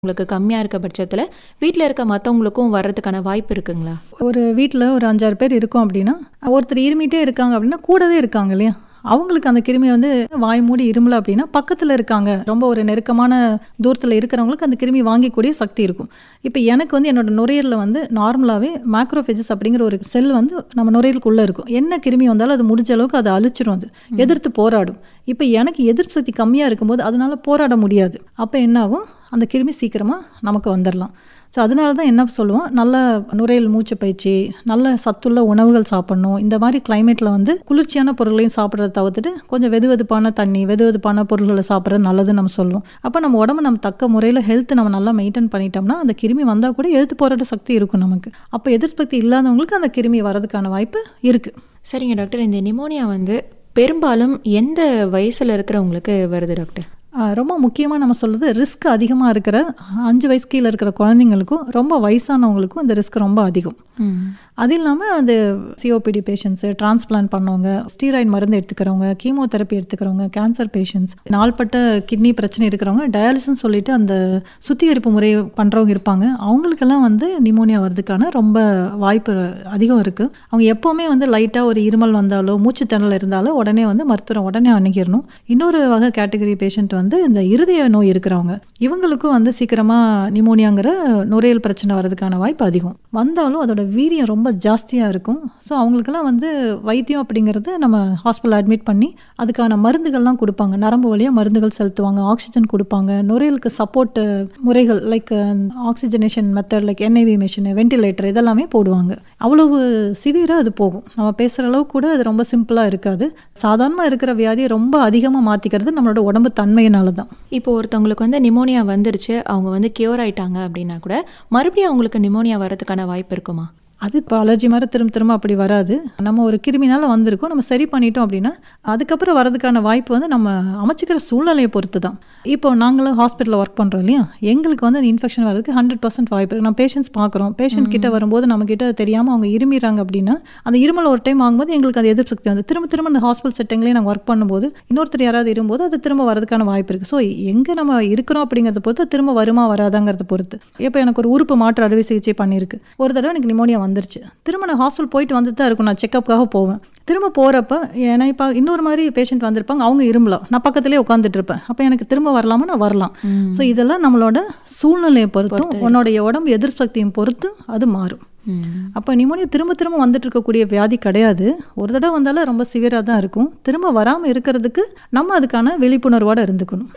உங்களுக்கு கம்மியாக இருக்க பட்சத்தில் வீட்டில் இருக்க மற்றவங்களுக்கும் வர்றதுக்கான வாய்ப்பு இருக்குங்களா ஒரு வீட்டில் ஒரு அஞ்சாறு பேர் இருக்கோம் அப்படின்னா ஒருத்தர் இருமிட்டே இருக்காங்க அப்படின்னா கூடவே இருக்காங்க இல்லையா அவங்களுக்கு அந்த கிருமி வந்து வாய் மூடி இருமல அப்படின்னா பக்கத்தில் இருக்காங்க ரொம்ப ஒரு நெருக்கமான தூரத்தில் இருக்கிறவங்களுக்கு அந்த கிருமி வாங்கிக்கூடிய சக்தி இருக்கும் இப்போ எனக்கு வந்து என்னோட நுரையீரலில் வந்து நார்மலாகவே மேக்ரோஃபேஜஸ் அப்படிங்கிற ஒரு செல் வந்து நம்ம நுரையீரலுக்குள்ளே இருக்கும் என்ன கிருமி வந்தாலும் அது முடிஞ்ச அளவுக்கு அதை அழிச்சிரும் அது எதிர்த்து போராடும் இப்போ எனக்கு எதிர்ப்பு சக்தி கம்மியாக இருக்கும்போது அதனால போராட முடியாது அப்போ என்னாகும் அந்த கிருமி சீக்கிரமாக நமக்கு வந்துடலாம் ஸோ அதனால தான் என்ன சொல்லுவோம் நல்ல நுரையீரல் மூச்சு பயிற்சி நல்ல சத்துள்ள உணவுகள் சாப்பிடணும் இந்த மாதிரி கிளைமேட்டில் வந்து குளிர்ச்சியான பொருளையும் சாப்பிட்றத தவிர்த்துட்டு கொஞ்சம் வெது வெதுப்பான தண்ணி வெது வெதுப்பான பொருள்களை சாப்பிட்றது நல்லதுன்னு நம்ம சொல்லுவோம் அப்போ நம்ம உடம்பு நம்ம தக்க முறையில் ஹெல்த் நம்ம நல்லா மெயின்டைன் பண்ணிட்டோம்னா அந்த கிருமி வந்தால் கூட எழுத்து போராட்ட சக்தி இருக்கும் நமக்கு அப்போ எதிர்ப்பு இல்லாதவங்களுக்கு அந்த கிருமி வரதுக்கான வாய்ப்பு இருக்குது சரிங்க டாக்டர் இந்த நிமோனியா வந்து பெரும்பாலும் எந்த வயசில் இருக்கிறவங்களுக்கு வருது டாக்டர் ஆஹ் ரொம்ப முக்கியமாக நம்ம சொல்கிறது ரிஸ்க் அதிகமாக இருக்கிற அஞ்சு வயசு கீழே இருக்கிற குழந்தைங்களுக்கும் ரொம்ப வயசானவங்களுக்கும் இந்த ரிஸ்க் ரொம்ப அதிகம் அது இல்லாமல் அந்த சிஓபிடி பேஷண்ட்ஸு டிரான்ஸ்பிளான்ட் பண்ணவங்க ஸ்டீராய்டு மருந்து எடுத்துக்கிறவங்க கீமோதெரப்பி எடுத்துக்கிறவங்க கேன்சர் பேஷண்ட்ஸ் நாள்பட்ட கிட்னி பிரச்சனை இருக்கிறவங்க டயாலிசிஸ் சொல்லிட்டு அந்த சுத்திகரிப்பு முறை பண்ணுறவங்க இருப்பாங்க அவங்களுக்கெல்லாம் வந்து நிமோனியா வர்றதுக்கான ரொம்ப வாய்ப்பு அதிகம் இருக்குது அவங்க எப்போவுமே வந்து லைட்டாக ஒரு இருமல் வந்தாலோ மூச்சு திணறல் இருந்தாலோ உடனே வந்து மருத்துவரை உடனே அணுகிடணும் இன்னொரு வகை கேட்டகரி பேஷண்ட் வந்து இந்த இருதய நோய் இருக்கிறவங்க இவங்களுக்கும் வந்து சீக்கிரமாக நிமோனியாங்கிற நுரையீரல் பிரச்சனை வர்றதுக்கான வாய்ப்பு அதிகம் வந்தாலும் அதோட வீரியம் ரொம்ப ஜாஸ்தியாக இருக்கும் ஸோ அவங்களுக்கெல்லாம் வந்து வைத்தியம் அப்படிங்கிறது நம்ம ஹாஸ்பிட்டல் அட்மிட் பண்ணி அதுக்கான மருந்துகள்லாம் கொடுப்பாங்க நரம்பு வழியாக மருந்துகள் செலுத்துவாங்க ஆக்சிஜன் கொடுப்பாங்க நுரையீரலுக்கு சப்போர்ட் முறைகள் like oxygenation method like NIV machine ventilator இதெல்லாமே போடுவாங்க அவ்வளவு சிவியராக அது போகும் நம்ம பேசுகிற அளவுக்கு கூட அது ரொம்ப சிம்பிளாக இருக்காது சாதாரணமாக இருக்கிற வியாதியை ரொம்ப அதிகமாக மாற்றிக்கிறது நம்மளோட உடம்பு தன்மையினால தான் இப்போ ஒருத்தவங்களுக்கு வந்து நிமோனியா வந்துருச்சு அவங்க வந்து கியூர் ஆயிட்டாங்க அப்படின்னா கூட மறுபடியும் அவங்களுக்கு நிமோனியா வரதுக்கான வாய்ப்பு இருக்குமா அது இப்போ அலர்ஜி மாதிரி திரும்ப திரும்ப அப்படி வராது நம்ம ஒரு கிருமினால வந்திருக்கோம் நம்ம சரி பண்ணிட்டோம் அப்படின்னா அதுக்கப்புறம் வரதுக்கான வாய்ப்பு வந்து நம்ம அமைச்சிக்கிற சூழ்நிலையை பொறுத்து தான் இப்போ நாங்களும் ஹாஸ்பிட்டலில் ஒர்க் பண்ணுறோம் இல்லையா எங்களுக்கு வந்து அந்த இன்ஃபெக்ஷன் வரதுக்கு ஹண்ட்ரட் பர்சன்ட் வாய்ப்பு இருக்குது நம்ம பேஷண்ட்ஸ் பார்க்குறோம் பேஷண்ட் கிட்ட வரும்போது நம்ம கிட்ட தெரியாமல் அவங்க இருமிறாங்க அப்படின்னா அந்த இருமல் ஒரு டைம் ஆகும்போது எங்களுக்கு அந்த எதிர்ப்பு சக்தி வந்து திரும்ப திரும்ப அந்த ஹாஸ்பிட்டல் செட்டிங்லேயே நாங்கள் ஒர்க் பண்ணும்போது இன்னொருத்தர் யாராவது இரும்போது அது திரும்ப வரதுக்கான வாய்ப்பு இருக்குது ஸோ எங்கே நம்ம இருக்கிறோம் அப்படிங்கிறத பொறுத்து திரும்ப வருமா வராதாங்கிறத பொறுத்து இப்போ எனக்கு ஒரு உறுப்பு மாற்று அறுவை சிகிச்சை பண்ணியிருக்கு ஒரு தடவை எனக்கு நிமோனியா வந்துருச்சு திரும்ப நான் ஹாஸ்பிட்டல் போயிட்டு வந்துட்டு தான் இருக்கும் நான் செக்கப்புக்காக போவேன் திரும்ப போகிறப்ப ஏன்னா இப்போ இன்னொரு மாதிரி பேஷண்ட் வந்திருப்பாங்க அவங்க இரும்பலாம் நான் பக்கத்துலேயே உட்காந்துட்டு இருப்பேன் அப்போ எனக்கு திரும்ப வரலாமா நான் வரலாம் ஸோ இதெல்லாம் நம்மளோட சூழ்நிலையை பொறுத்தும் உன்னோடைய உடம்பு எதிர்ப்பு சக்தியும் பொறுத்து அது மாறும் அப்போ நிமோனியா திரும்ப திரும்ப வந்துட்டு இருக்கக்கூடிய வியாதி கிடையாது ஒரு தடவை வந்தாலும் ரொம்ப சிவியராக தான் இருக்கும் திரும்ப வராமல் இருக்கிறதுக்கு நம்ம அதுக்கான விழிப்புணர்வோடு இருந்துக்கணும்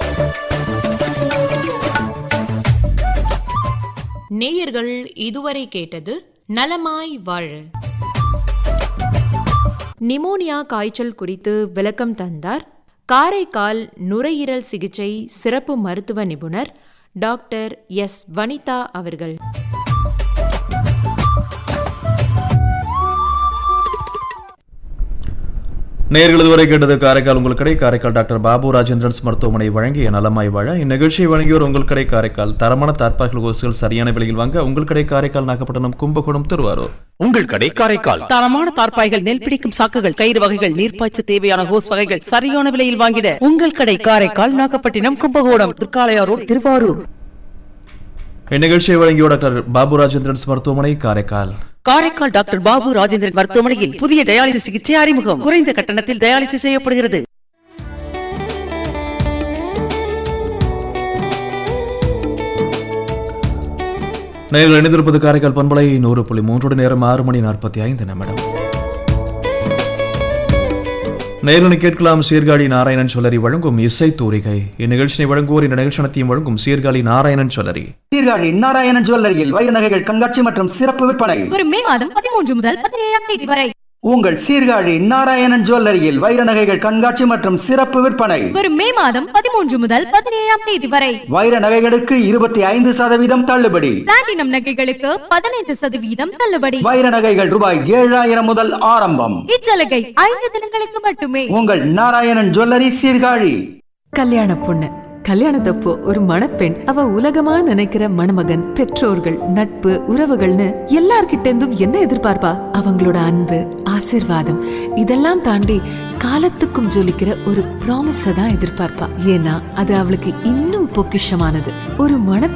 நேயர்கள் இதுவரை கேட்டது நலமாய் வாழ நிமோனியா காய்ச்சல் குறித்து விளக்கம் தந்தார் காரைக்கால் நுரையீரல் சிகிச்சை சிறப்பு மருத்துவ நிபுணர் டாக்டர் எஸ் வனிதா அவர்கள் நேர்கள் இதுவரை கேட்டது காரைக்கால் உங்கள் கடை காரைக்கால் டாக்டர் பாபு ராஜேந்திரன்ஸ் மருத்துவமனை வழங்கிய நலமாய் வாழ இந்நிகழ்ச்சியை வழங்கியோர் உங்கள் கடை காரைக்கால் தரமான தார்பாய்கள் கோசுகள் சரியான விலையில் வாங்க உங்கள் கடை காரைக்கால் நாகப்பட்டினம் கும்பகோணம் திருவாரூர் உங்கள் கடை காரைக்கால் தரமான தார்ப்பாய்கள் நெல் பிடிக்கும் சாக்குகள் கயிறு வகைகள் நீர்ப்பாய்ச்ச தேவையான ஹோஸ் வகைகள் சரியான விலையில் வாங்கிட உங்கள் கடை காரைக்கால் நாகப்பட்டினம் கும்பகோணம் திருக்காளையாரோடு திருவாரூர் இந்நிகழ்ச்சியை வழங்கியோர் டாக்டர் பாபு ராஜேந்திரன்ஸ் மருத்துவமனை காரைக்கால் காரைக்கால் டாக்டர் பாபு ராஜேந்திரன் மருத்துவமனையில் புதிய டயாலிசிஸ் சிகிச்சை அறிமுகம் குறைந்த கட்டணத்தில் டயாலிசிஸ் செய்யப்படுகிறது நேரில் இணைந்திருப்பது காரைக்கால் பண்பலை நூறு புள்ளி மூன்றோடு நேரம் ஆறு மணி நாற்பத்தி ஐந்து நிமிடம் நேரில் கேட்கலாம் சீர்காழி நாராயணன் சொல்லரி வழங்கும் இசை தூரிகை இந்நிகழ்ச்சியை வழங்குவோர் இந்த நிகழ்ச்சியத்தையும் வழங்கும் சீர்காழி நாராயணன் சொல்லரி சீர்காழி நாராயணன் ஜுவல்லரியில் வைர நகைகள் கண்காட்சி மற்றும் சிறப்பு விற்பனை வரும் மே மாதம் பதிமூன்று முதல் பதினேழாம் தேதி வரை உங்கள் சீர்காழி நாராயணன் ஜுவல்லரியில் வைர நகைகள் கண்காட்சி மற்றும் சிறப்பு விற்பனை வரும் மே மாதம் பதிமூன்று முதல் பதினேழாம் தேதி வரை வைர நகைகளுக்கு இருபத்தி ஐந்து சதவீதம் தள்ளுபடி பிளாட்டினம் நகைகளுக்கு பதினைந்து சதவீதம் தள்ளுபடி வைர நகைகள் ரூபாய் ஏழாயிரம் முதல் ஆரம்பம் இச்சலுகை ஐந்து தினங்களுக்கு மட்டுமே உங்கள் நாராயணன் ஜுவல்லரி சீர்காழி கல்யாண பொண்ணு கல்யாணத்தப்போ ஒரு மணப்பெண் அவ உலகமா நினைக்கிற மணமகன் பெற்றோர்கள் நட்பு உறவுகள்னு எல்லார்கிட்ட இருந்தும் என்ன எதிர்பார்ப்பா அவங்களோட அன்பு ஆசிர்வாதம் இதெல்லாம் தாண்டி காலத்துக்கும் ஜொலிக்கிற ஒரு ப்ராமிஸ தான் எதிர்பார்ப்பா ஏன்னா அது அவளுக்கு இன்னும் பொக்கிஷமானது ஒரு மணப்பெண்